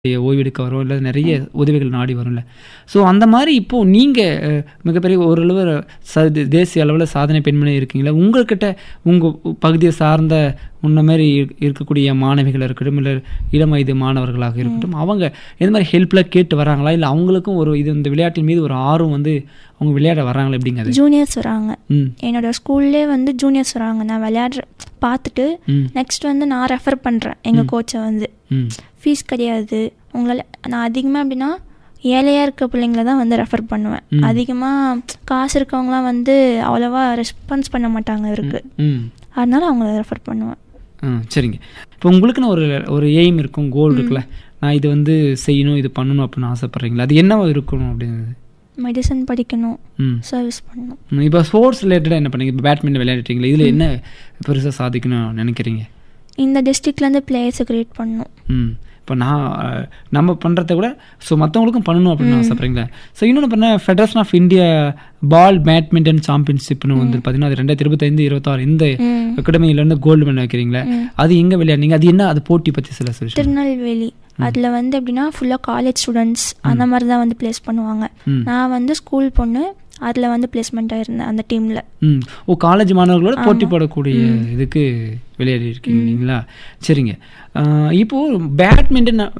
ஓய்வெடுக்க வரும் இல்லை நிறைய உதவிகள் நாடி வரும்ல ஸோ அந்த மாதிரி இப்போது நீங்கள் மிகப்பெரிய ஓரளவு ச தேசிய அளவில் சாதனை பெண்மணி இருக்கீங்களா உங்கள்கிட்ட உங்கள் பகுதியை சார்ந்த முன்ன மாதிரி இருக்- இருக்கக்கூடிய மாணவிகள் இருக்கட்டும் இல்லை இளம் வயது மாணவர்களாக இருக்கட்டும் அவங்க எந்த மாதிரி ஹெல்ப்பில் கேட்டு வராங்களா இல்லை அவங்களுக்கும் ஒரு இது இந்த விளையாட்டின் மீது ஒரு ஆர்வம் வந்து அவங்க விளையாட வராங்களா எப்படிங்க அது ஜூனியர்ஸ் வராங்க ம் என்னோட ஸ்கூல்லே வந்து ஜூனியர்ஸ் வராங்க நான் விளையாடுற பார்த்துட்டு ம் நெக்ஸ்ட் வந்து நான் ரெஃபர் பண்ணுறேன் எங்கள் கோச்சை வந்து ம் ஃபீஸ் கிடையாது உங்களால் நான் அதிகமாக எப்படின்னா ஏழையாக இருக்க பிள்ளைங்கள தான் வந்து ரெஃபர் பண்ணுவேன் ம். அதிகமாக காசு இருக்கவங்களாம் வந்து அவ்வளோவா ரெஸ்பான்ஸ் பண்ண மாட்டாங்க இருக்கு ம் அதனால அவங்கள ரெஃபர் பண்ணுவேன் ஆ சரிங்க இப்போ உங்களுக்குன்னு ஒரு ஒரு எய்ம் இருக்கும் கோல் இருக்குல்ல நான் இது வந்து செய்யணும் இது பண்ணணும் அப்படின்னு ஆசைப்பட்றீங்களா அது என்னவா இருக்கணும் அப்படிங்கிறது மெடிசன் படிக்கணும் ம் சர்வீஸ் பண்ணணும் ம், இப்போ ஸ்போர்ட்ஸ் ரிலேட்டடாக என்ன பண்ணீங்க இப்போ பேட்மிண்டன் விளையாடிட்டீங்களா இதில் என்ன பெருசாக சாதிக்கணும்னு நினைக்கிறீங்க இந்த டிஸ்ட்ரிக்ட்லேருந்து பிளேயர்ஸை க்ரியேட் பண்ணணும் ம் இப்போ நான் அஹ், நம்ம பண்ணுறத விட ஸோ மற்றவங்களுக்கும் பண்ணணும் அப்படின்னு ஆசைப்பட்றீங்களா ஸோ இன்னொன்று பண்ண federation of India ball badminton சாம்பியன்ஷிப்னு வந்து பார்த்தீங்கன்னா அது ரெண்டாயிரத்தி இருபத்தைந்து இருபத்தாறு இந்த ம். அகாடமியிலேருந்து கோல்டு மெடல் வைக்கிறீங்களா அது எங்கே விளையாடுனீங்க அது என்ன அது போட்டி பற்றி சில சொல்லி திருநெல்வேலி அதில் வந்து எப்படின்னா ஃபுல்லாக காலேஜ் ஸ்டூடெண்ட்ஸ் அந்த மாதிரி தான் வந்து ப்ளேஸ் பண்ணுவாங்க ம். நான் வந்து ஸ்கூல் பொண்ணு அதில் வந்து பிளேஸ்மெண்ட் ஆயிருந்தேன் அந்த டீமில் ம் ஓ காலேஜ் மாணவர்களோட போட்டி போடக்கூடிய இதுக்கு விளையாடி இருக்கீங்க இல்லைங்களா சரிங்க ஆஹ் இப்போ பேட்மிண்டன்